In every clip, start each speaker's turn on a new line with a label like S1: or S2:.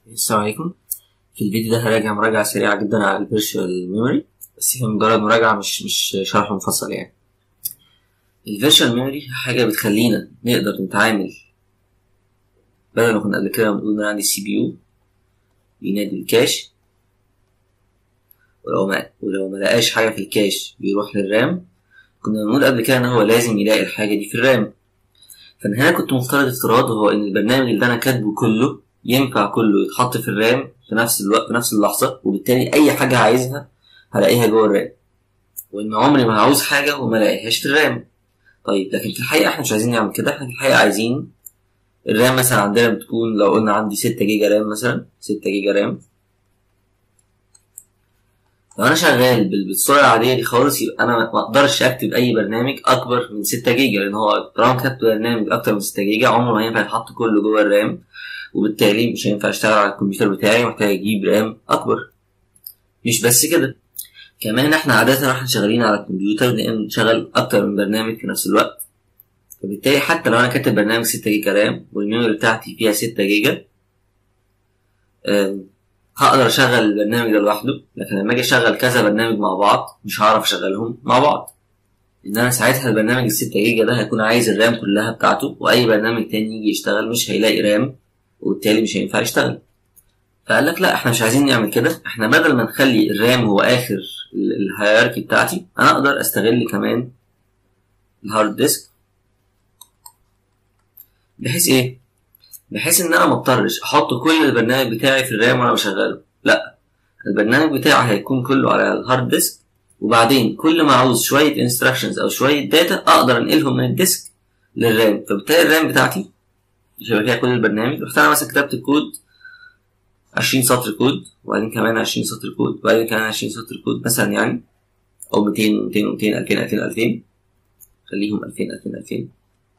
S1: السلام عليكم في الفيديو ده هراجع مراجعة سريعة جدا على الفيرشوال ميموري بس هي مجرد مراجعة مش مش شرح مفصل يعني الفيرشوال ميموري حاجة بتخلينا نقدر نتعامل بدل ما كنا قبل كده بنقول إن أنا عندي السي بي يو بينادي الكاش ولو ما ولو ما لقاش حاجة في الكاش بيروح للرام كنا بنقول قبل كده إن هو لازم يلاقي الحاجة دي في الرام فأنا هنا كنت مفترض افتراض وهو إن البرنامج اللي أنا كاتبه كله ينفع كله يتحط في الرام في نفس الوقت في نفس اللحظة وبالتالي أي حاجة عايزها هلاقيها جوه الرام وإن عمري ما هعوز حاجة وما الاقيهاش في الرام طيب لكن في الحقيقة احنا مش عايزين نعمل كده احنا في الحقيقة عايزين الرام مثلا عندنا بتكون لو قلنا عندي ستة جيجا رام مثلا ستة جيجا رام لو انا شغال بال- بالسرعه العاديه دي خالص يبقى انا ما اقدرش اكتب اي برنامج اكبر من 6 جيجا لان هو طالما كتبت برنامج اكتر من 6 جيجا عمره ما ينفع يتحط كله جوه الرام وبالتالي مش هينفع اشتغل على الكمبيوتر بتاعي محتاج اجيب رام اكبر مش بس كده كمان احنا عاده واحنا شغالين على الكمبيوتر نشغل اكتر من برنامج في نفس الوقت فبالتالي حتى لو انا كاتب برنامج 6 جيجا رام والميموري بتاعتي فيها 6 جيجا أم، هقدر اشغل البرنامج ده لوحده لكن لما اجي اشغل كذا برنامج مع بعض مش هعرف اشغلهم مع بعض ان انا ساعتها البرنامج الستة جيجا ده هيكون عايز الرام كلها بتاعته واي برنامج تاني يجي يشتغل مش هيلاقي رام وبالتالي مش هينفع يشتغل فقال لك لا احنا مش عايزين نعمل كده احنا بدل ما نخلي الرام هو اخر ال- الهيراركي بتاعتي انا اقدر استغل كمان الهارد ديسك بحيث ايه بحيث ان انا ما اضطرش احط كل البرنامج بتاعي في الرام وانا بشغله لا البرنامج بتاعي هيكون كله على الهارد ديسك وبعدين كل ما عاوز شويه انستراكشنز او شويه داتا اقدر انقلهم من الديسك للرام فبالتالي الرام بتاعتي مش هيبقى فيها كل البرنامج رحت انا مثلا كتبت الكود 20 سطر كود وبعدين كمان 20 سطر كود وبعدين كمان 20 سطر كود مثلا يعني او 200 200 200 2000 2000 2000 خليهم 2000 2000 2000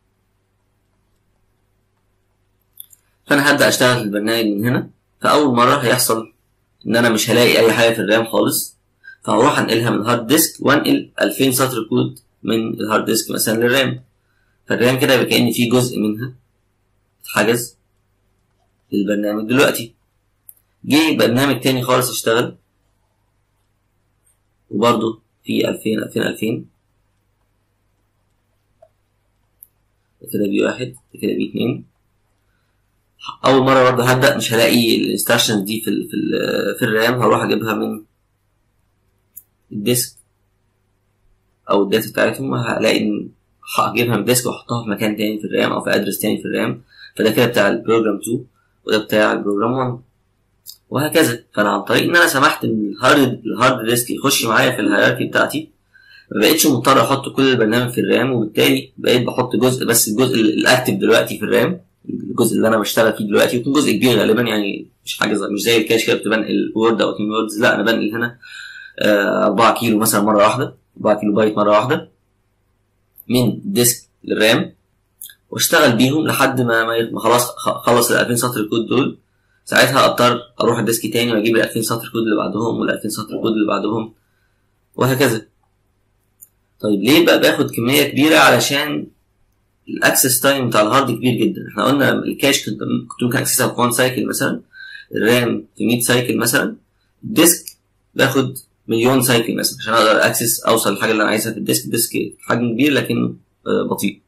S1: فانا هبدا اشتغل في البرنامج من هنا فاول مره هيحصل ان انا مش هلاقي اي حاجه في الرام خالص فهروح انقلها من الهارد ديسك وانقل 2000 سطر كود من الهارد ديسك مثلا للرام فالرام كده يبقى كأن في جزء منها اتحجز للبرنامج دلوقتي جه برنامج تاني خالص اشتغل وبرضه في 2000 2000 2000 ده كده بي واحد ده كده بي اتنين اول مره برضه هبدا مش هلاقي الانستراكشنز دي في ال في ال في الرام هروح اجيبها من الديسك او الداتا بتاعتهم هلاقي ان هجيبها من الديسك واحطها في مكان تاني في الرام او في ادرس تاني في الرام فده كده بتاع البروجرام 2 وده بتاع البروجرام 1 وهكذا فانا عن طريق ان انا سمحت ان الهارد الهارد ديسك يخش معايا في الهيراركي بتاعتي ما بقتش مضطر احط كل البرنامج في الرام وبالتالي بقيت بحط جزء بس الجزء الاكتف دلوقتي في الرام الجزء اللي انا بشتغل فيه دلوقتي يكون جزء كبير غالبا يعني مش حاجه زي مش زي الكاش كده كنت بنقل وورد او اتنين ووردز لا انا بنقل هنا 4 كيلو مثلا مره واحده 4 كيلو بايت مره واحده من الديسك للرام واشتغل بيهم لحد ما ما ما خلاص خ- خلص ال 2000 سطر كود دول ساعتها اضطر اروح الديسك تاني واجيب ال 2000 سطر كود اللي بعدهم وال 2000 سطر كود اللي بعدهم وهكذا طيب ليه بقى باخد كميه كبيره علشان الاكسس تايم بتاع الهارد كبير جدا احنا قلنا الكاش كنت كنت ممكن اكسسها في 1 سايكل مثلا الرام في 100 سايكل مثلا الديسك باخد مليون سايكل مثلا عشان اقدر اكسس اوصل للحاجه اللي انا عايزها في الديسك الديسك حجم كبير لكن آه، بطيء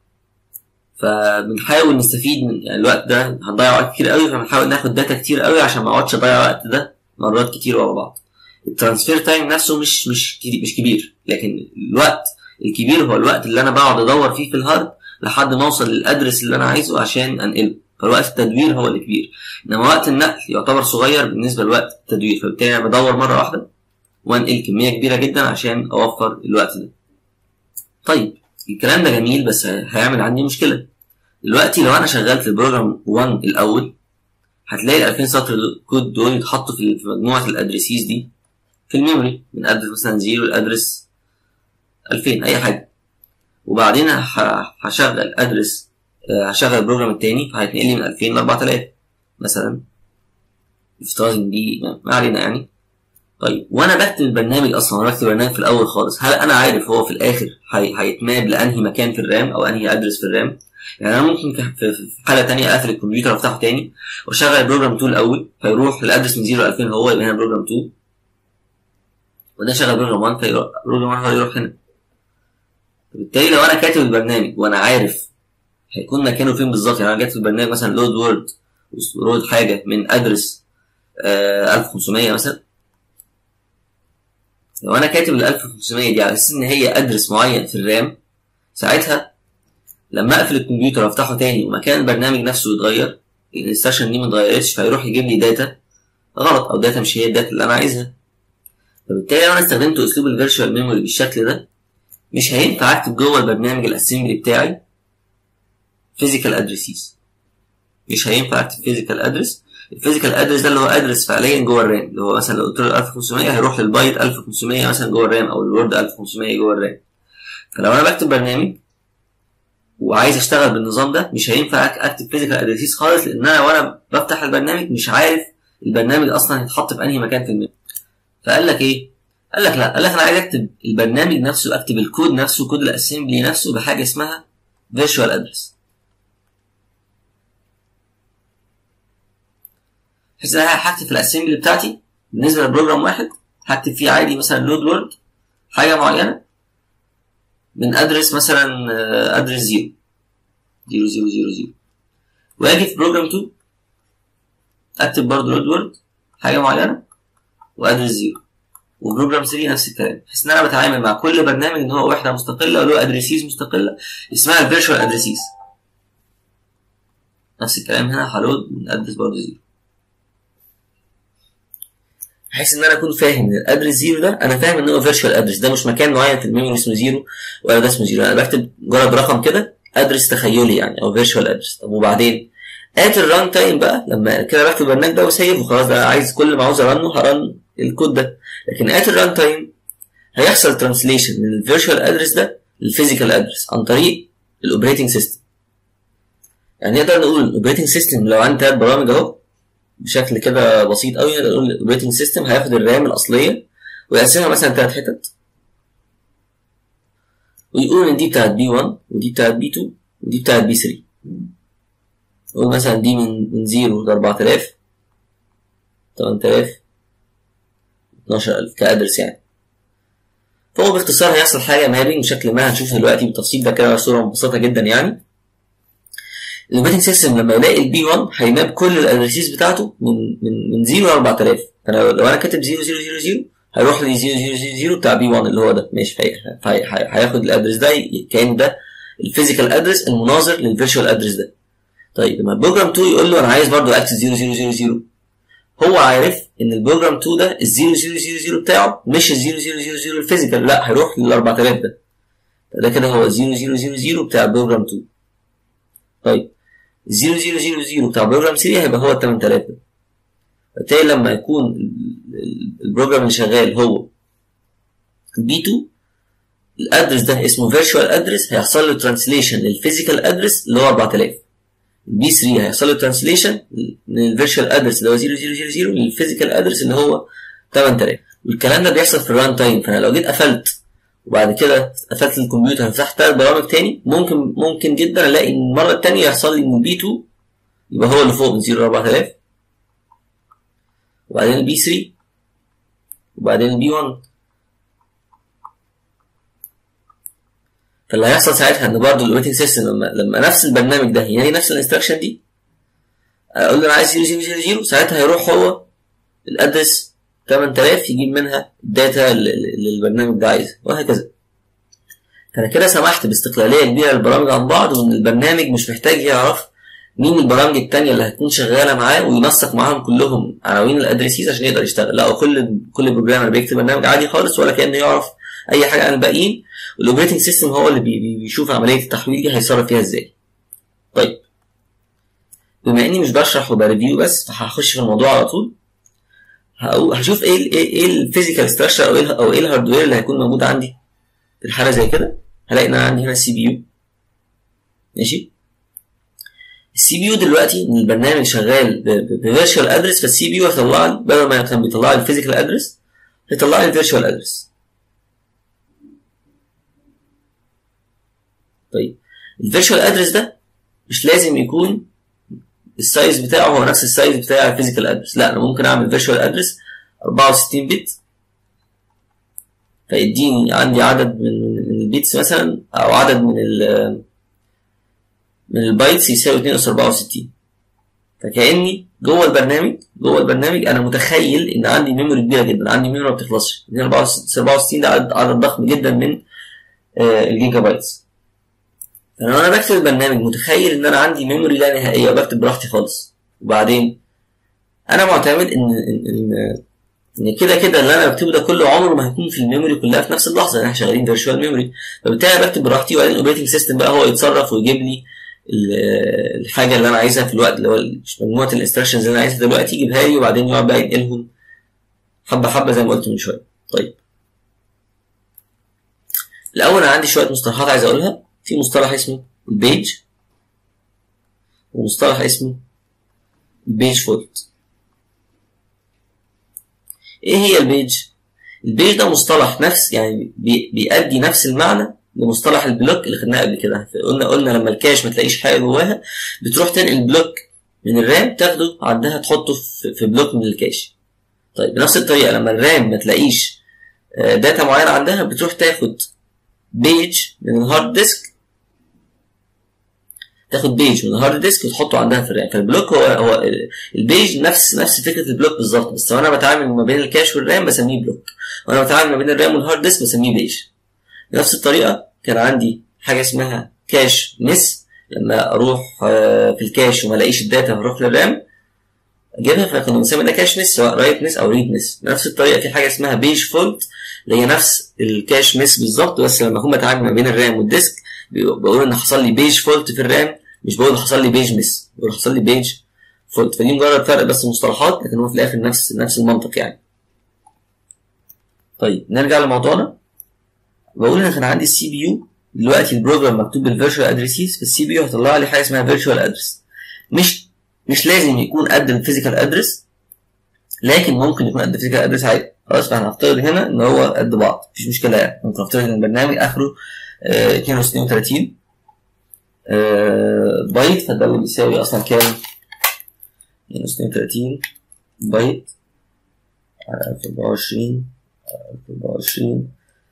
S1: فبنحاول نستفيد من يعني الوقت ده هنضيع وقت كتير قوي فبنحاول ناخد داتا كتير قوي عشان ما اقعدش اضيع الوقت ده مرات كتير ورا بعض الترانسفير تايم نفسه مش مش كبير- مش كبير لكن الوقت الكبير هو الوقت اللي انا بقعد ادور فيه في الهارد لحد ما اوصل للادرس اللي انا عايزه عشان انقله فالوقت التدوير هو اللي كبير انما وقت النقل يعتبر صغير بالنسبه لوقت التدوير فبالتالي انا بدور مره واحده وانقل كميه كبيره جدا عشان اوفر الوقت ده طيب الكلام ده جميل بس هيعمل عندي مشكله دلوقتي لو انا شغلت البروجرام 1 الاول هتلاقي ال 2000 سطر دول- كود دول يتحطوا في في مجموعه الادريسيز دي في الميموري من ادرس مثلا 0 لادرس 2000 اي حاجه وبعدين ه- هشغل ادرس آه، هشغل البروجرام التاني فهيتنقل لي من 2000 ل 4000 مثلا افتراض ان دي ما علينا يعني طيب وانا بكتب البرنامج اصلا وانا بكتب البرنامج في الاول خالص هل انا عارف هو في الاخر هي... هيتماب لانهي مكان في الرام او انهي ادرس في الرام يعني انا ممكن في- في في حاله تانية اقفل الكمبيوتر وافتحه تاني واشغل بروجرام 2 الاول فيروح الادرس من 0 ل 2000 هو يبقى هنا بروجرام 2 وده شغل بروجرام 1 فيروح بروجرام 1 هو يروح هنا فبالتالي لو انا كاتب البرنامج وانا عارف هيكون مكانه فين بالظبط يعني انا جات في البرنامج مثلا لود وورد ولود حاجه من ادرس آه 1500 مثلا لو انا كاتب ال 1500 دي على اساس ان هي ادرس معين في الرام ساعتها لما اقفل الكمبيوتر وافتحه تاني ومكان البرنامج نفسه يتغير الانستراكشن دي ما اتغيرتش فيروح يجيب لي داتا غلط او داتا مش هي الداتا اللي انا عايزها فبالتالي لو انا استخدمت اسلوب الفيرتشوال ميموري بالشكل ده مش هينفع اكتب جوه البرنامج الاسمبلي بتاعي فيزيكال ادريسيز مش هينفع اكتب فيزيكال ادرس الفيزيكال ادرس ده اللي هو ادرس فعليا جوه الرام اللي هو مثلا لو قلت له 1500 هيروح للبايت 1500 مثلا جوه الرام او الورد 1500 جوه الرام فلو انا بكتب برنامج وعايز اشتغل بالنظام ده مش هينفع أك- اكتب فيزيكال ادريسيز خالص لان انا وانا بفتح البرنامج مش عارف البرنامج اصلا هيتحط في انهي مكان في الميموري فقال لك ايه قال لك لا قال لك انا عايز اكتب البرنامج نفسه اكتب الكود نفسه كود الاسمبلي نفسه بحاجه اسمها فيرتشوال ادرس بحيث ان انا هكتب في الاسمبلي بتاعتي بالنسبه لبروجرام واحد هكتب فيه عادي مثلا لود وورد حاجه معينه من ادرس مثلا آه، ادرس زيرو زيرو زيرو زيرو زيرو واجي في بروجرام 2 اكتب برضه لود وورد حاجه معينه وادرس زيرو وبروجرام 3 نفس الكلام بحيث ان انا بتعامل مع كل برنامج ان هو وحده مستقله وله ادريسيز مستقله اسمها الفيرتشوال ادريسيز نفس الكلام هنا هلود من ادرس برضه زيرو بحيث ان انا اكون فاهم ان الادرس زيرو ده انا فاهم ان هو فيرتشوال ادرس ده مش مكان معين في الميموري اسمه زيرو ولا ده اسمه زيرو انا بكتب مجرد رقم كده ادرس تخيلي يعني او فيرتشوال ادرس طب وبعدين ات الران تايم بقى لما كده بكتب البرنامج ده وسيف وخلاص ده عايز كل ما عاوز ارنه هرن الكود ده لكن ات الران تايم هيحصل ترانسليشن من الفيرتشوال ادرس ده للفيزيكال ادرس عن طريق الاوبريتنج سيستم يعني نقدر نقول الاوبريتنج سيستم لو عندي ثلاث برامج اهو بشكل كده بسيط قوي نقدر نقول الاوبريتنج سيستم هياخد الرام الاصليه ويقسمها مثلا ثلاث حتت ويقول ان دي بتاعت بي 1 ودي بتاعت بي 2 ودي بتاعت بي 3 نقول مثلا دي من من 0 ل 4000 8000 12000 كادرس يعني فهو باختصار هيحصل حاجه مابينج بشكل ما هنشوف دلوقتي بالتفصيل ده كده صوره مبسطه جدا يعني الاوبريتنج سيستم لما يلاقي البي 1 هيماب كل الادريسيز بتاعته من من من 0 ل 4000 فانا لو انا كاتب 0000 هيروح لي 0000 بتاع بي 1 اللي هو ده ماشي هي- هي- هي- هياخد الادرس ده ي- كان ده الفيزيكال ادرس المناظر للفيرتشوال ادرس ده طيب لما البروجرام 2 يقول له انا عايز برضه اكتب 0000 هو عارف ان البروجرام 2 ده ال 0000 بتاعه مش ال 0000 الفيزيكال لا هيروح لل 4000 ده ده كده هو 0000 بتاع البروجرام 2 طيب 0000 بتاع بروجرام 3 هيبقى هو ال 8000 ده بالتالي لما يكون ال- ال- البروجرام اللي شغال هو بي 2 الادرس ده اسمه فيرتشوال ادرس هيحصل له ترانسليشن للفيزيكال ادرس اللي هو 4000 البي 3 هيحصل له ترانسليشن من الفيرتشوال ادرس اللي هو 0000 للفيزيكال ادرس اللي هو 8000 والكلام ده بيحصل في الران تايم فانا لو جيت قفلت وبعد كده قفلت الكمبيوتر فتحت ثلاث برامج تاني ممكن ممكن جدا الاقي ان المره التانيه يحصل لي ان البي 2 يبقى هو اللي فوق من 0 ل 4000 وبعدين البي 3 وبعدين البي 1 فاللي هيحصل ساعتها ان برضه الاوبريتنج سيستم لما لما نفس البرنامج ده يلاقي نفس الانستراكشن دي اقول له انا عايز 0000 ساعتها هيروح هو الادرس 8000 يجيب منها الداتا اللي اللي البرنامج ده عايزها وهكذا فانا كده سمحت باستقلاليه كبيره للبرامج عن بعض وان البرنامج مش محتاج يعرف مين البرامج التانية اللي هتكون شغالة معاه وينسق معاهم كلهم عناوين الادريسيز عشان يقدر يشتغل لا هو كل كل بروجرامر بيكتب برنامج عادي خالص ولا كأنه يعرف أي حاجة عن الباقيين والاوبريتنج سيستم هو اللي بي- بي- بيشوف عملية التحويل دي هيتصرف فيها ازاي طيب بما اني مش بشرح وبريفيو بس فهخش في الموضوع على طول هقول- هشوف ايه ال- ايه ايه الفيزيكال ستراكشر او ايه ال- او ايه الهاردوير اللي هيكون موجود عندي في الحالة زي كده هلاقي ان انا عندي هنا السي بي يو ماشي السي بي يو دلوقتي ان البرنامج شغال بفيرتشوال ادرس فالسي بي يو هيطلع لي بدل ما كان بيطلع لي الفيزيكال ادرس هيطلع لي الفيرتشوال ادرس طيب الفيرتشوال ادرس ده مش لازم يكون السايز بتاعه هو نفس السايز بتاع الفيزيكال ادرس لا انا ممكن اعمل فيرتشوال ادرس 64 بت فيديني عندي عدد من من البيتس مثلا او عدد من ال من البايتس يساوي 2 اس 64 فكاني جوه البرنامج جوه البرنامج انا متخيل ان عندي ميموري كبيره جدا عندي ميموري ما بتخلصش 64 ده عدد, عدد ضخم جدا من آه الجيجا بايتس فلو انا بكتب البرنامج متخيل ان انا عندي ميموري لا نهائيه وبكتب براحتي خالص وبعدين انا معتمد ان ان, إن ان كده كده اللي انا بكتبه ده كله عمره ما هيكون في الميموري كلها في نفس اللحظه احنا شغالين فيرتشوال ميموري فبالتالي بكتب براحتي وبعدين الاوبريتنج سيستم بقى هو يتصرف ويجيب لي الحاجه اللي انا عايزها في الوقت اللي هو مجموعه الانستراكشنز اللي انا عايزها دلوقتي يجيبها لي وبعدين يقعد بقى ينقلهم حبه حبه زي ما قلت من شويه طيب الاول انا عندي شويه مصطلحات عايز اقولها في مصطلح اسمه البيج ومصطلح اسمه البيج فولت ايه هي البيج البيج ده مصطلح نفس يعني بي بيأدي نفس المعنى لمصطلح البلوك اللي خدناه قبل كده قلنا قلنا لما الكاش ما تلاقيش حاجه جواها بتروح تنقل بلوك من الرام تاخده عندها تحطه في بلوك من الكاش طيب بنفس الطريقه لما الرام ما تلاقيش داتا معينه عندها بتروح تاخد بيج من الهارد ديسك تاخد بيج من الهارد ديسك وتحطه عندها في الرام فالبلوك هو هو البيج نفس نفس فكره البلوك بالظبط بس وانا بتعامل ما بين الكاش والرام بسميه بلوك وانا بتعامل ما بين الرام والهارد ديسك بسميه بيج بنفس الطريقه كان عندي حاجه اسمها كاش مس لما اروح في الكاش وما الاقيش الداتا هروح للرام اجيبها فكنا بنسمي ده كاش مس سواء رايت مس او ريد مس بنفس الطريقه في حاجه اسمها بيج فولت اللي هي نفس الكاش مس بالظبط بس لما اكون بتعامل ما بين الرام والديسك بقول ان حصل لي بيج فولت في الرام مش بقول حصل لي بيج مس بقول حصل لي بيج فولت فدي مجرد فرق بس مصطلحات لكن هو في الاخر نفس نفس المنطق يعني طيب نرجع لموضوعنا بقول ان كان عندي السي بي يو دلوقتي البروجرام مكتوب بالفيرتشوال ادريسيز فالسي بي يو هيطلع لي حاجه اسمها فيرتشوال ادرس مش مش لازم يكون قد الفيزيكال ادرس لكن ممكن يكون قد الفيزيكال ادرس عادي خلاص فاحنا هنفترض هنا ان هو قد بعض مفيش مشكله يعني ممكن نفترض ان البرنامج اخره آه 32 آه بايت فده اللي بيساوي اصلا كام 32 بايت على 1024 1024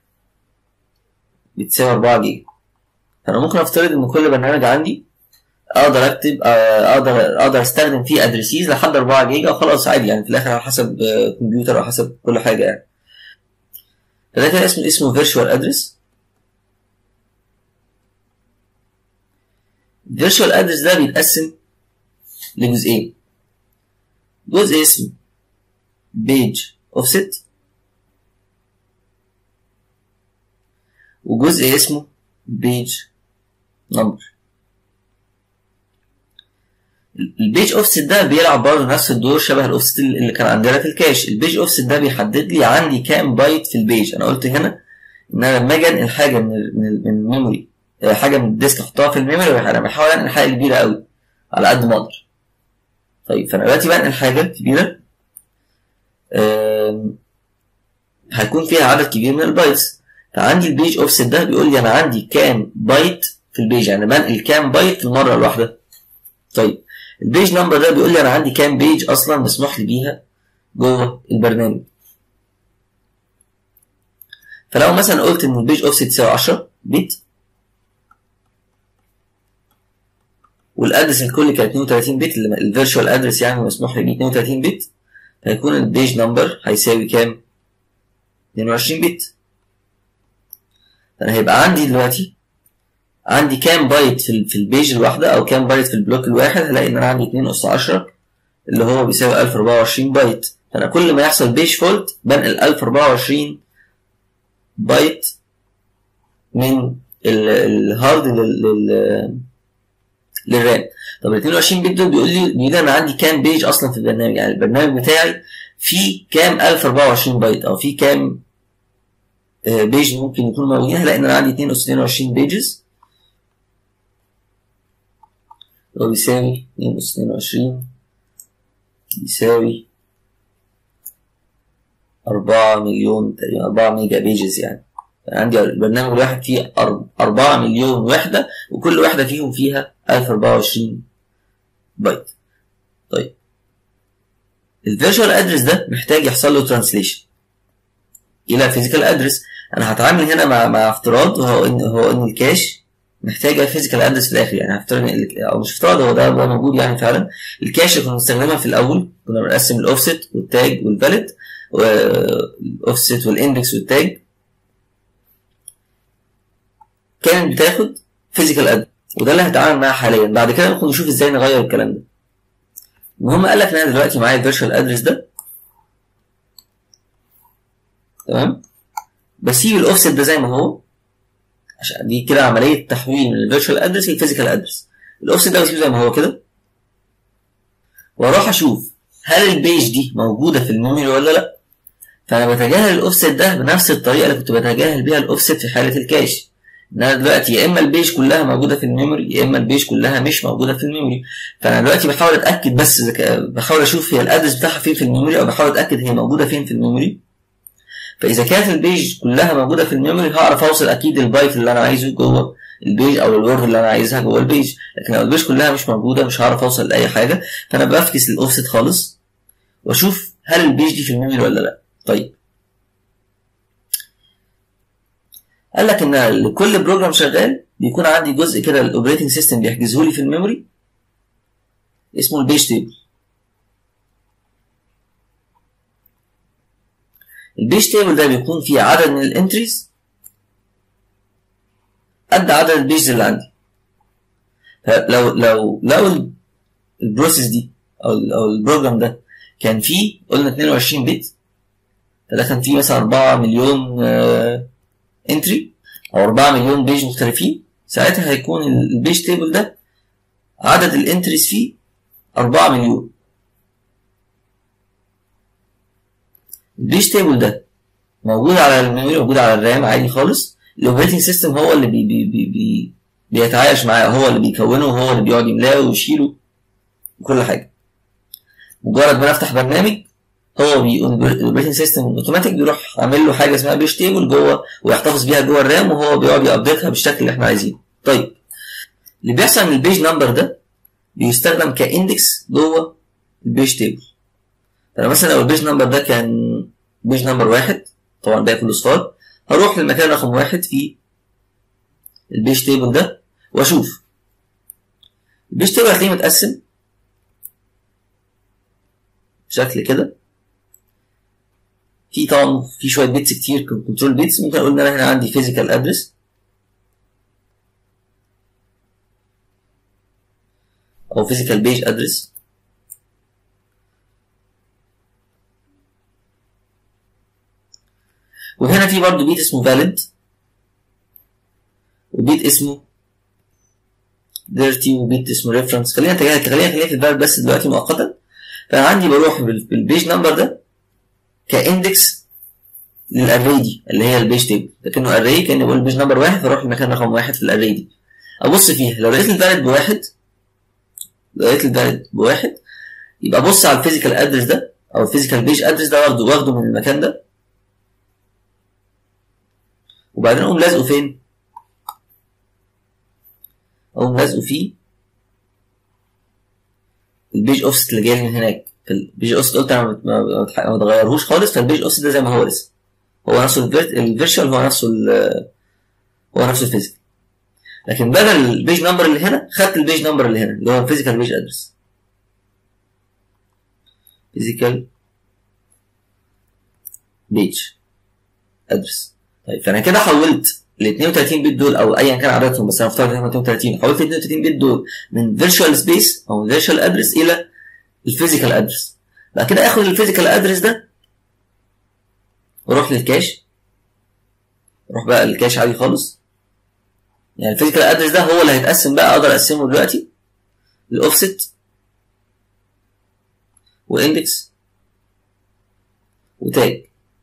S1: بتساوي 4 جيجا فانا ممكن افترض ان كل برنامج عندي اقدر اكتب اقدر اقدر استخدم فيه ادريسيز لحد 4 جيجا وخلاص عادي يعني في الاخر على حسب كمبيوتر او حسب كل حاجه يعني فده كان اسمه اسمه فيرتشوال ادرس الفيرتشوال ادرس ده بيتقسم لجزئين جزء اسمه بيج اوفست وجزء اسمه بيج نمبر البيج اوفست ده بيلعب برضه نفس الدور شبه الاوفست اللي كان عندنا في الكاش البيج اوفست ده بيحدد لي عندي كام بايت في البيج انا قلت هنا ان انا لما اجي انقل حاجه من من من الميموري حاجه من الديسك احطها في الميموري انا بحاول انقل حاجه كبيره قوي على قد ما اقدر طيب فانا دلوقتي بنقل حاجه كبيره هيكون فيها عدد كبير من البايتس فعندي البيج اوفست ده بيقول لي انا عندي كام بايت في البيج يعني بنقل كام بايت في المره الواحده طيب البيج نمبر ده بيقول لي انا عندي كام بيج اصلا مسموح لي بيها جوه البرنامج فلو مثلا قلت ان البيج اوفست تساوي 10 بت والادرس الكلي كان 32 بت اللي الفيرتشوال ادرس يعني مسموح لي بيه 32 بت هيكون البيج نمبر هيساوي كام 22 بت فانا هيبقى عندي دلوقتي عندي كام بايت في في البيج الواحدة أو كام بايت في البلوك الواحد هلاقي إن أنا عندي 2 أس 10 اللي هو بيساوي 1024 بايت فأنا كل ما يحصل بيج فولت بنقل 1024 بايت من الهارد لل للرام طب ال 22 بت دول بيقول لي بيقول لي أنا عندي كام بيج أصلا في البرنامج يعني البرنامج بتاعي فيه كام 1024 بايت أو فيه كام بيج ممكن يكون موجودين هلاقي إن أنا عندي 2 أس 22 بيجز هو بيساوي اتنين أس اتنين وعشرين بيساوي أربعة مليون تقريبا أربعة ميجا بيجز يعني عندي البرنامج الواحد فيه أربعة مليون وحدة وكل واحدة فيهم فيها 1024 بايت طيب الفيرتشوال ادرس ده محتاج يحصل له ترانسليشن الى فيزيكال ادرس انا هتعامل هنا مع مع افتراض وهو ان هو ان الكاش محتاجه فيزيكال ادرس في الاخر يعني هفترض ان ال- او مش افتراض هو ده ده موجود يعني فعلا الكاش اللي كنا بنستخدمها في الاول كنا بنقسم الاوفست والتاج والفاليد والاوفست والاندكس والتاج كانت بتاخد فيزيكال ادرس وده اللي هنتعامل معاه حاليا بعد كده ممكن نشوف ازاي نغير الكلام ده المهم قال لك ان انا دلوقتي معايا الفيرتشوال ادرس ده تمام بسيب الاوفست ده زي ما هو عشان دي كده عمليه تحويل من الفيرتشوال ادرس للفيزيكال ادرس الاوفست ده بسيبه زي ما هو كده واروح اشوف هل البيج دي موجوده في الميموري ولا لا فانا بتجاهل الاوفست ده بنفس الطريقه اللي كنت بتجاهل بيها الاوفست في حاله الكاش ان انا دلوقتي يا اما البيج كلها موجوده في الميموري يا اما البيج كلها مش موجوده في الميموري فانا دلوقتي بحاول اتاكد بس إذا كا- بحاول اشوف هي الادرس بتاعها فين في الميموري او بحاول اتاكد هي موجوده فين في الميموري فاذا كانت البيج كلها موجوده في الميموري هعرف اوصل اكيد البايت اللي انا عايزه جوه البيج او الورد اللي انا عايزها جوه البيج لكن لو البيج كلها مش موجوده مش هعرف اوصل لاي حاجه فانا بفكس الاوفست خالص واشوف هل البيج دي في الميموري ولا لا طيب قال لك ان لكل بروجرام شغال بيكون عندي جزء كده الاوبريتنج سيستم بيحجزه لي في الميموري اسمه البيج تيبل البيج تيبل ده بيكون فيه عدد من الانتريز قد عدد البيجز اللي عندي فلو لو لو البروسيس دي او ال- او البروجرام ده كان فيه قلنا 22 بت فده كان فيه مثلا 4 مليون انتري او 4 مليون بيج مختلفين ساعتها هيكون ال- البيج تيبل ده عدد الانتريز فيه 4 مليون البيج تيبل ده موجود على الميموري موجود على الرام عادي خالص الاوبريتنج سيستم هو اللي بي بي بي بي بيتعايش معاه هو اللي بيكونه وهو اللي بيقعد يملاه ويشيله وكل حاجه مجرد ما افتح برنامج هو الاوبريتنج سيستم اوتوماتيك بيروح عامل له حاجه اسمها بيج تيبل جوه ويحتفظ بيها جوه الرام وهو بيقعد يابديتها بالشكل اللي احنا عايزينه طيب اللي بيحصل ان البيج نمبر ده بيستخدم كاندكس جوه البيج تيبل فانا مثلا لو البيج نمبر ده كان بيج نمبر واحد طبعا ده كله صفار هروح للمكان رقم واحد في البيج تيبل ده واشوف البيج تيبل هتلاقيه متقسم بشكل كده في طبعا في شويه بيتس كتير كنترول بيتس ممكن اقول ان انا هنا عندي فيزيكال ادرس او فيزيكال بيج ادرس وهنا في برضه بيت اسمه valid وبيت اسمه dirty وبيت اسمه reference خلينا خلينا خلينا خلينا في الفالid بس دلوقتي مؤقتا فانا عندي بروح بال- بالبيج نمبر ده كاندكس للاري دي اللي هي البيج تيبل لكنه اري كاني بقول البيج نمبر واحد فاروح لمكان رقم واحد في الاري دي ابص فيها لو لقيت الفالid بواحد لو لقيت الفالid بواحد يبقى ابص على الفيزيكال ادرس ده او الفيزيكال بيج ادرس ده واخده واخده من المكان ده وبعدين اقوم لازقه فين؟ اقوم لازقه فيه البيج اوفست اللي جاي لي من هناك البيج اوفست قلت انا ما- ما ما بتغيرهوش خالص فالبيج اوفست ده زي ما هو لسه هو نفسه الفيرشوال هو نفسه ال هو نفسه الفيزيكال لكن بدل البيج نمبر اللي هنا خدت البيج نمبر اللي هنا اللي هو الفيزيكال بيج ادرس فيزيكال بيج ادرس طيب فانا كده حولت ال 32 بت دول او ايا كان عددهم بس انا افترض ان هم 32 حولت ال 32 بت دول من فيرتشوال سبيس او من فيرتشوال ادرس الى الفيزيكال ادرس بعد كده اخد الفيزيكال ادرس ده واروح للكاش اروح بقى الكاش عادي خالص يعني الفيزيكال ادرس ده هو اللي هيتقسم بقى اقدر اقسمه دلوقتي الاوفست واندكس وتاج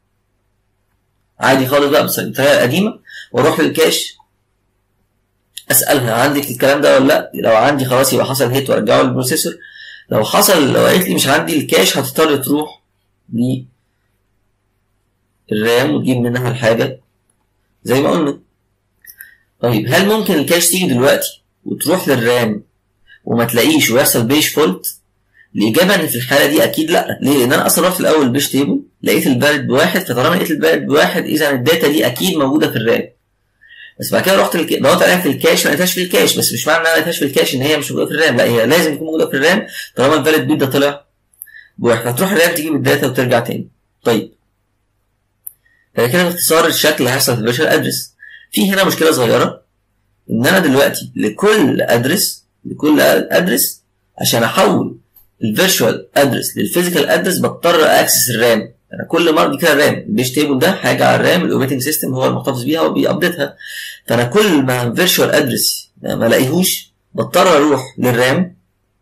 S1: عادي خالص بقى بس الطريقه القديمه واروح للكاش اسالها عندك الكلام ده ولا لا لو عندي خلاص يبقى حصل هيت وارجعه للبروسيسور لو حصل لو قالت لي مش عندي الكاش هتضطر تروح للرام وتجيب منها الحاجه زي ما قلنا طيب هل ممكن الكاش تيجي دلوقتي وتروح للرام وما تلاقيش ويحصل بيج فولت الاجابه ان في الحاله دي اكيد لا ليه؟ لان انا اصلا رحت الاول البيج تيبل لقيت البارد بواحد فطالما لقيت البارد بواحد اذا الداتا دي اكيد موجوده في الرام بس بعد كده رحت الك... دورت عليها في الكاش ما لقيتهاش في الكاش بس مش معنى ان انا ما لقيتهاش في الكاش ان هي مش موجوده في الرام لا هي لازم تكون موجوده في الرام طالما الفاليد بيت ده طلع بواحد فتروح الرام تجيب الداتا وترجع تاني طيب فده كده باختصار الشكل اللي هيحصل في الفيرشوال ادرس في هنا مشكله صغيره ان انا دلوقتي لكل ادرس لكل ادرس عشان احول الفيرشوال ادرس للفيزيكال ادرس بضطر اكسس الرام انا كل مره دي كده الرام البيج تيبل ده حاجه على الرام الاوبريتنج سيستم هو المحتفظ بيها وبيابديتها فانا كل ما الفيرشوال ادرس ما الاقيهوش بضطر اروح للرام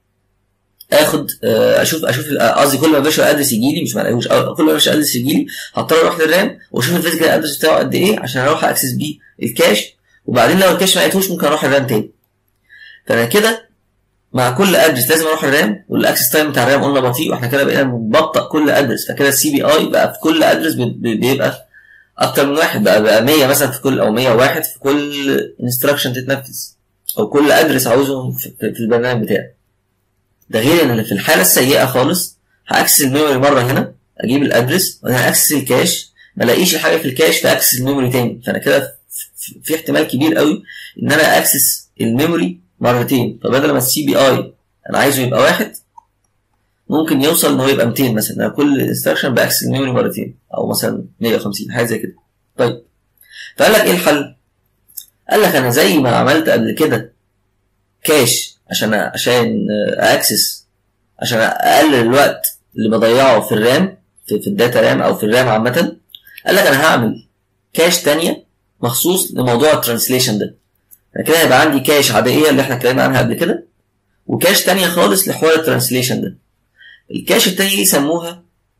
S1: اخد آه، اشوف اشوف قصدي كل ما الفيرشوال ادرس يجي لي مش ما الاقيهوش أو كل ما الفيرشوال ادرس يجي لي هضطر اروح للرام واشوف الفيزيكال ادرس بتاعه قد ايه عشان اروح اكسس بيه الكاش وبعدين لو الكاش ما لقيتهوش ممكن اروح الرام تاني فانا كده مع كل ادرس لازم اروح الرام والاكسس تايم بتاع الرام قلنا بطيء واحنا كده بقينا بنبطئ كل ادرس فكده السي بي اي بقى في كل ادرس بيبقى اكتر من واحد بقى بقى 100 مثلا في كل او 101 في كل انستراكشن تتنفذ او كل ادرس عاوزه في في البرنامج بتاعي ده غير ان في الحاله السيئه خالص هاكسس الميموري مره هنا اجيب الادرس وانا اكسس الكاش ما الاقيش الحاجه في الكاش فاكسس الميموري تاني فانا كده في- في احتمال كبير قوي ان انا اكسس الميموري مرتين فبدل ما السي بي اي انا عايزه يبقى واحد ممكن يوصل ان هو يبقى 200 مثلا أنا كل انستراكشن باكسس الميموري مرتين او مثلا 150 حاجه زي كده طيب فقال لك ايه الحل؟ قال لك انا زي ما عملت قبل كده كاش عشان عشان اكسس عشان اقلل الوقت اللي بضيعه في الرام في, في الداتا رام او في الرام عامه قال لك انا هعمل كاش تانية مخصوص لموضوع الترانسليشن ده يعني كده هيبقى عندي كاش عاديه اللي احنا اتكلمنا عنها قبل كده وكاش تانية خالص لحوار الترانسليشن ده الكاش التانية دي يسموها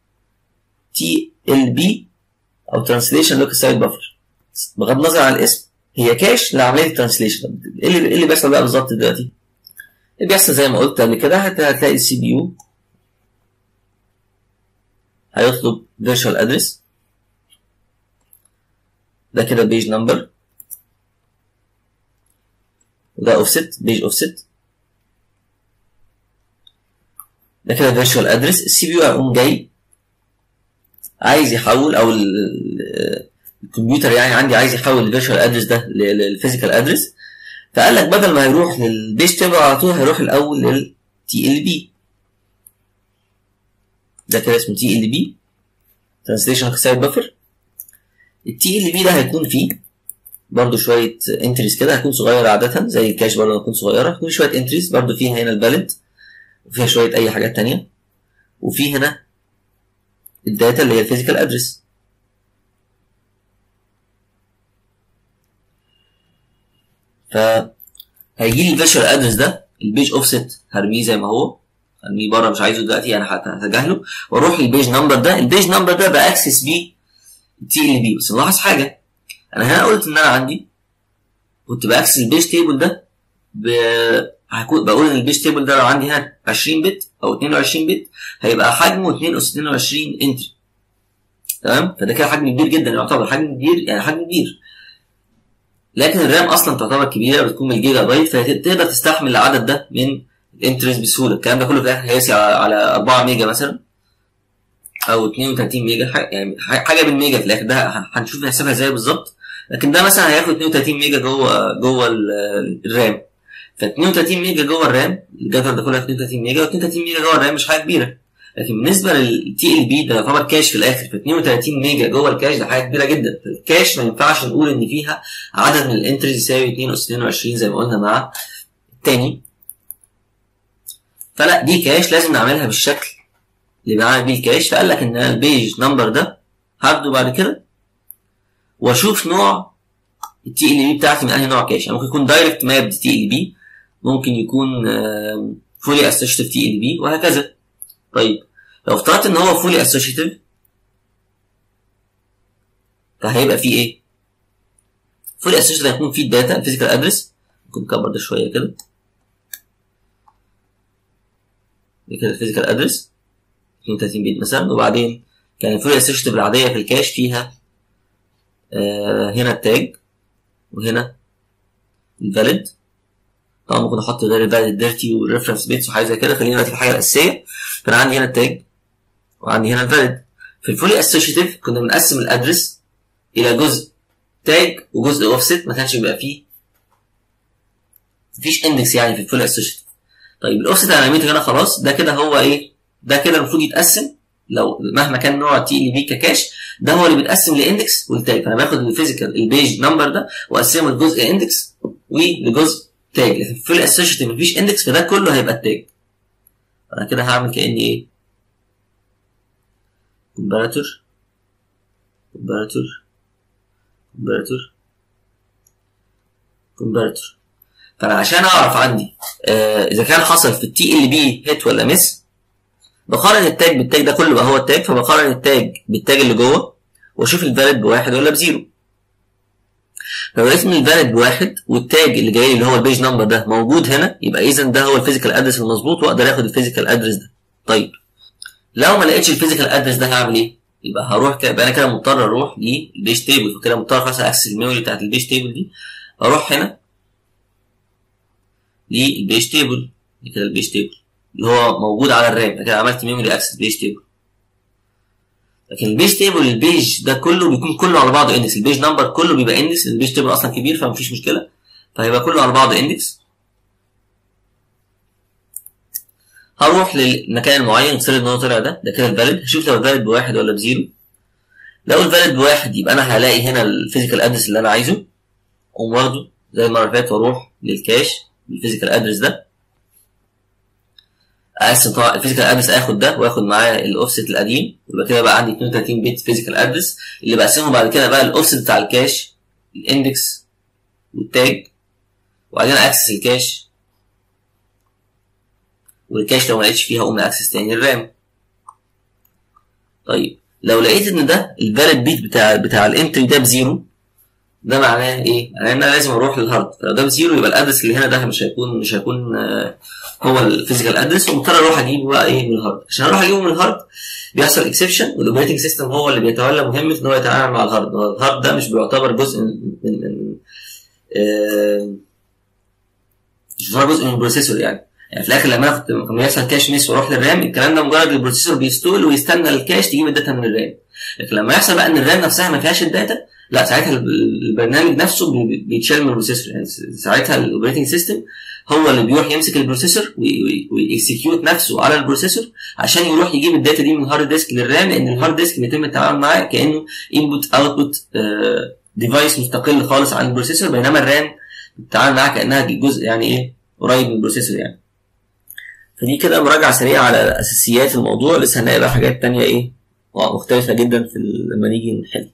S1: تي ال بي او ترانسليشن لوكال سايد بفر بغض النظر عن الاسم هي كاش لعمليه الترانسليشن ايه اللي إيه اللي بيحصل بقى بالظبط دلوقتي اللي بيحصل زي ما قلت قبل كده هت- هتلاقي السي بي يو هيطلب فيرتشوال ادرس ده كده بيج نمبر وده اوفست بيج اوفست ده كده فيرتشوال ادرس السي بي يو هيقوم جاي عايز يحول او ال- ال- الكمبيوتر يعني عندي عايز يحول الفيرتشوال ادرس ده للفيزيكال ادرس فقال لك بدل ما يروح للبيج تيبل على طول هيروح الاول للتي ال بي ده كده اسمه تي ال بي ترانسليشن سايد بفر التي ال بي ده هيكون فيه برضو شوية انتريز كده هيكون صغير عادة زي الكاش برضو هيكون صغيرة هيكون شوية انتريز برضو فيها هنا البالنت وفيها شوية أي حاجات تانية وفي هنا الداتا اللي هي الفيزيكال ادرس فهيجي لي الفيرتشوال ادرس ده البيج اوفست هرميه زي ما هو هرميه بره مش عايزه دلوقتي انا هت- هتجاهله واروح للبيج نمبر ده البيج نمبر ده باكسس بيه التي ال بي بس نلاحظ حاجه انا هنا قلت ان انا عندي كنت باكسس البيج تيبل ده ب... هكون بقول ان البيج تيبل ده لو عندي هنا 20 بت او 22 بت هيبقى حجمه 2 اس 22 انتري تمام فده كده حجم كبير جدا يعتبر حجم كبير يعني حجم كبير لكن الرام اصلا تعتبر كبيره بتكون من الجيجا بايت فتقدر تستحمل العدد ده من الانتريز بسهوله الكلام ده كله في الاخر هيقيس على على 4 ميجا مثلا او 32 ميجا ح- يعني ح- حاجه بالميجا في الاخر ده ه- هنشوف نحسبها ازاي بالظبط لكن ده مثلا هياخد 32 ميجا جوه جوه ال- الرام ف 32 ميجا جوه الرام الجدول ده كله 32 ميجا و 32 ميجا جوه الرام مش حاجه كبيره لكن بالنسبه للتي ال بي ده يعتبر كاش في الاخر ف 32 ميجا جوه الكاش ده حاجه كبيره جدا الكاش ما ينفعش نقول ان فيها عدد من الانتريز يساوي 2 اس 22 زي ما قلنا مع التاني فلا دي كاش لازم نعملها بالشكل اللي بنعمل بيه الكاش فقال لك ان البيج نمبر ده هاخده بعد كده واشوف نوع التي ال بي بتاعتي من انهي نوع كاش يعني ممكن يكون دايركت ماب تي ال بي ممكن يكون فولي اسوشيتيف تي ال بي وهكذا طيب لو افترضت ان هو فولي اسوشيتيف فهيبقى فيه ايه؟ فولي اسوشيتيف هيكون فيه الداتا الفيزيكال ادرس ممكن نكبر ده شويه كده دي كده الفيزيكال ادرس 32 بيت مثلا وبعدين كان الفولي اسوشيتيف العاديه في الكاش فيها آه هنا التاج وهنا الفاليد طبعا ممكن احط غير الفاليد الديرتي والريفرنس بيتس وحاجه زي كده خلينا دلوقتي في الحاجه الاساسيه فانا عندي هنا التاج وعندي هنا الفاليد في الفولي اسوشيتيف كنا بنقسم الادرس الى جزء تاج وجزء اوفست ما كانش بيبقى فيه مفيش اندكس يعني في الفولي اسوشيتيف طيب الاوفست انا رميته هنا خلاص ده كده هو ايه ده كده المفروض يتقسم لو مهما كان نوع تي ال بي ككاش ده هو اللي بيتقسم لاندكس والتاج فانا باخد الفيزيكال البيج نمبر ده واقسمه لجزء اندكس ولجزء تاج لكن في الاسوشيتيف مفيش اندكس فده كله هيبقى التاج انا كده هعمل كاني ايه كومباراتور كومباراتور كومباراتور كومباراتور فانا عشان اعرف عندي آه اذا كان حصل في التي ال بي هيت ولا مس بقارن التاج بالتاج ده كله بقى هو التاج فبقارن التاج بالتاج اللي جوه واشوف الفاليد بواحد ولا بزيرو لو لقيت ان الفاليد بواحد والتاج اللي جاي لي اللي هو البيج نمبر ده موجود هنا يبقى اذا ده هو الفيزيكال ادرس المظبوط واقدر اخد الفيزيكال ادرس ده طيب لو ما لقيتش الفيزيكال ادرس ده هعمل ايه؟ يبقى هروح كده يبقى انا كده مضطر اروح للبيج تيبل فكده مضطر خلاص اكسس الميموري بتاعت البيج تيبل دي اروح هنا للبيج تيبل كده البيج تيبل اللي هو موجود على الرام كده عملت ميموري اكسس بيج تيبل لكن البيج تيبل البيج ده كله بيكون كله على بعضه اندكس البيج نمبر كله بيبقى اندكس البيج تيبل اصلا كبير فمفيش مشكله فهيبقى كله على بعضه اندكس هروح للمكان المعين نفترض ان هو طلع ده ده كده الفاليد هشوف لو الفاليد بواحد ولا بزيرو لو الفاليد بواحد يبقى انا هلاقي هنا الفيزيكال ادرس اللي انا عايزه اقوم واخده زي المره اللي فاتت واروح للكاش بالفيزيكال ادرس ده اقسم طبعا الفيزيكال ادرس اخد ده واخد معاه الاوفست القديم يبقى كده بقى عندي 32 بت فيزيكال ادرس اللي بقسمه بعد كده بقى الاوفست بتاع الكاش الاندكس والتاج وبعدين اكسس الكاش والكاش لو ما لقيتش فيها اقوم اكسس تاني الرام طيب لو لقيت ان ده الفاليد بيت بتاع بتاع الانتري ده بزيرو ده معناه ايه؟ معناه ان انا لازم اروح للهارد فلو ده بزيرو يبقى الادرس اللي هنا ده مش هيكون مش هيكون آه هو الفيزيكال ادرس ومضطر اروح اجيبه بقى ايه من الهارد عشان اروح اجيبه من الهارد بيحصل اكسبشن والاوبريتنج سيستم هو اللي بيتولى مهمه ان هو يتعامل مع الهارد الهارد ده مش بيعتبر جزء من من, من آه مش بيعتبر جزء من البروسيسور يعني يعني في الاخر لما انا كنت لما يحصل كاش ميس واروح للرام الكلام ده مجرد البروسيسور بيستول ويستنى الكاش تجيب الداتا من الرام لكن لما يحصل بقى ان الرام نفسها ما فيهاش الداتا لا ساعتها البرنامج نفسه بيتشال من البروسيسور يعني ساعتها الاوبريتنج سيستم هو اللي بيروح يمسك البروسيسور ويكسكيوت نفسه على البروسيسور عشان يروح يجيب الداتا دي من الهارد ديسك للرام لان الهارد ديسك بيتم التعامل معاه كانه انبوت اوتبوت ديفايس مستقل خالص عن البروسيسور بينما الرام بتتعامل معاها كانها جزء يعني ايه قريب من البروسيسور يعني فدي كده مراجعه سريعه على اساسيات الموضوع لسه هنلاقي بقى حاجات تانية ايه مختلفه جدا في لما نيجي نحل